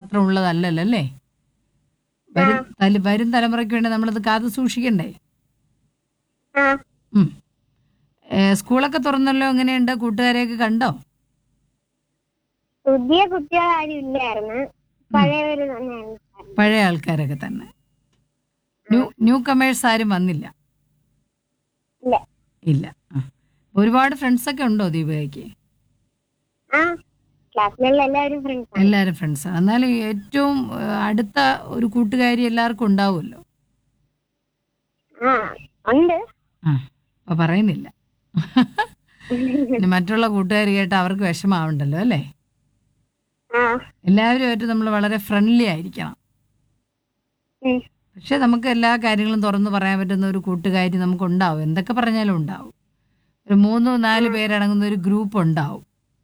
മാത്രം ഉള്ളതല്ലല്ലോ അല്ലേ വരും തല- വരും തലമുറയ്ക്ക് വേണ്ടി നമ്മളത് കാത്തു സൂക്ഷിക്കണ്ടേ ആ ഉം. ഏ, സ്കൂളൊക്കെ തുറന്നല്ലോ എങ്ങനെയുണ്ട് കൂട്ടുകാരെയൊക്കെ കണ്ടോ പുതിയ കുട്ടികൾ ആരും ഇല്ലായിരുന്നു പഴയവര് തന്നെയായിരുന്നു പഴയ ആൾക്കാരൊക്കെ തന്നെ ന്യൂ ന്യൂ കമേഴ്സ് ആരും വന്നില്ല ഇല്ല ഇല്ല ആ. ഒരുപാട് ഫ്രണ്ട്സൊക്കെ ഉണ്ടോ ദീപികയ്ക്ക് ആ ക്ലാസ്സിലുള്ള എല്ലാവരും ഫ്രണ്ട്സ് എല്ലാവരും ഫ്രണ്ട്സാണ് എന്നാലും ഏറ്റവും ഏ, അടുത്ത ഒരു കൂട്ടുകാരി എല്ലാവർക്കും ഉണ്ടാവുമല്ലോ ആ ഉണ്ട് ആ അപ്പൊ പറയുന്നില്ല പിന്നെ മറ്റുള്ള കൂട്ടുകാർ കേട്ട് അവർക്ക് വിഷമാവണ്ടല്ലോ അല്ലേ ആ എല്ലാവരുമായിട്ട് നമ്മൾ വളരെ ഫ്രണ്ട്ലി ആയിരിക്കണം ഉം. പക്ഷെ നമുക്ക് എല്ലാ കാര്യങ്ങളും തുറന്നു പറയാൻ പറ്റുന്ന ഒരു കൂട്ടുകാരി നമുക്ക് ഉണ്ടാവും എന്തൊക്കെ പറഞ്ഞാലും ഉണ്ടാവും ഒരു മൂന്ന് നാല് പേരടങ്ങുന്ന ഒരു ഗ്രൂപ്പ് ഉണ്ടാവും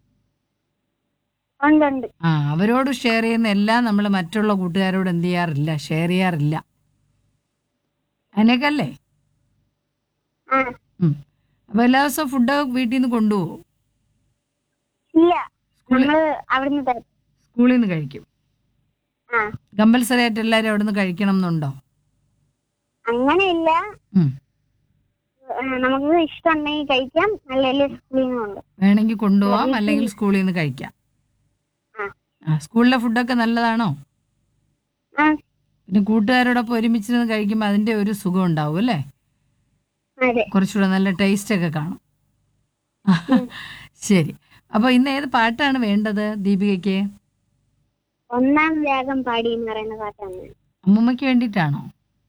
ഉണ്ട് ഉണ്ട് ആ അവരോട് ഷെയർ ചെയ്യുന്ന എല്ലാം നമ്മൾ മറ്റുള്ള കൂട്ടുകാരോട് എന്ത് ചെയ്യാറില്ല ഷെയർ ചെയ്യാറില്ല അതിനൊക്കെ അല്ലേ ആ ഉം. അപ്പൊ എല്ലാ ദിവസവും ഫുഡ് വീട്ടിൽ നിന്ന് കൊണ്ടുപോകും ഇല്ല സ്കൂളിൽ നമ്മള് അവിടുന്ന് തരും സ്കൂളിൽ നിന്ന് കഴിക്കും ആ കമ്പൽസറി ആയിട്ട് എല്ലാവരും അവിടെ നിന്ന് കഴിക്കണം എന്നുണ്ടോ അങ്ങനെയില്ല ഉം. ആ, നമുക്ക് ഇഷ്ടമുണ്ടെങ്കിൽ കഴിക്കാം അല്ലെങ്കിൽ സ്കൂളിൽ നിന്ന് കൊണ്ട് വേണമെങ്കിൽ കൊണ്ടുപോവാം അല്ലെങ്കിൽ സ്കൂളിൽ നിന്ന് കഴിക്കാം ആ. ആ സ്കൂളിലെ ഫുഡൊക്കെ നല്ലതാണോ ആ പിന്നെ കൂട്ടുകാരോടൊപ്പം ഒരുമിച്ചിരുന്ന് കഴിക്കുമ്പോൾ അതിന്റെ ഒരു സുഖം ഉണ്ടാവും അല്ലേ അതെ കുറച്ചുകൂടെ നല്ല ടേസ്റ്റ് ഒക്കെ കാണും ശരി അപ്പോൾ ഇന്ന് ഏത് പാട്ടാണ് വേണ്ടത് ദീപികയ്ക്ക് ഒന്നാം രാഗം പാടി എന്ന് പറയുന്ന പാട്ടാണ് അമ്മൂമ്മയ്ക്ക് വേണ്ടിയിട്ടാണോ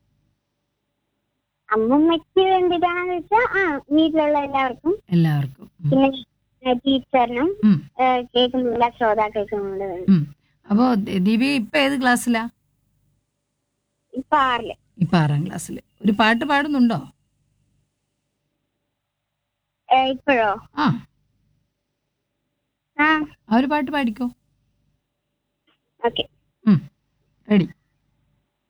അമ്മമ്മയ്ക്ക് വേണ്ടിയിട്ടാണെന്ന് വെച്ചാൽ ആ വീട്ടിലുള്ള എല്ലാവർക്കും എല്ലാവർക്കും ഉം. പിന്നെ ഏ, ടീച്ചറിനും ഉം. ഏ, കേൾക്കുന്ന എല്ലാ ശ്രോതാക്കൾക്കും കൊണ്ട് വേണം ഉം. അപ്പോൾ ദീപിക ഇപ്പം ഏത് ക്ലാസ്സിലാ ഇപ്പൊ ആറില് ഇപ്പം ആറാം ക്ലാസ്സിൽ ഒരു പാട്ട് പാടുന്നുണ്ടോ ഏ, ഇപ്പോഴോ ആ ആ ആ ഒരു പാട്ട് പാടിക്കോ ഓക്കെ റെഡി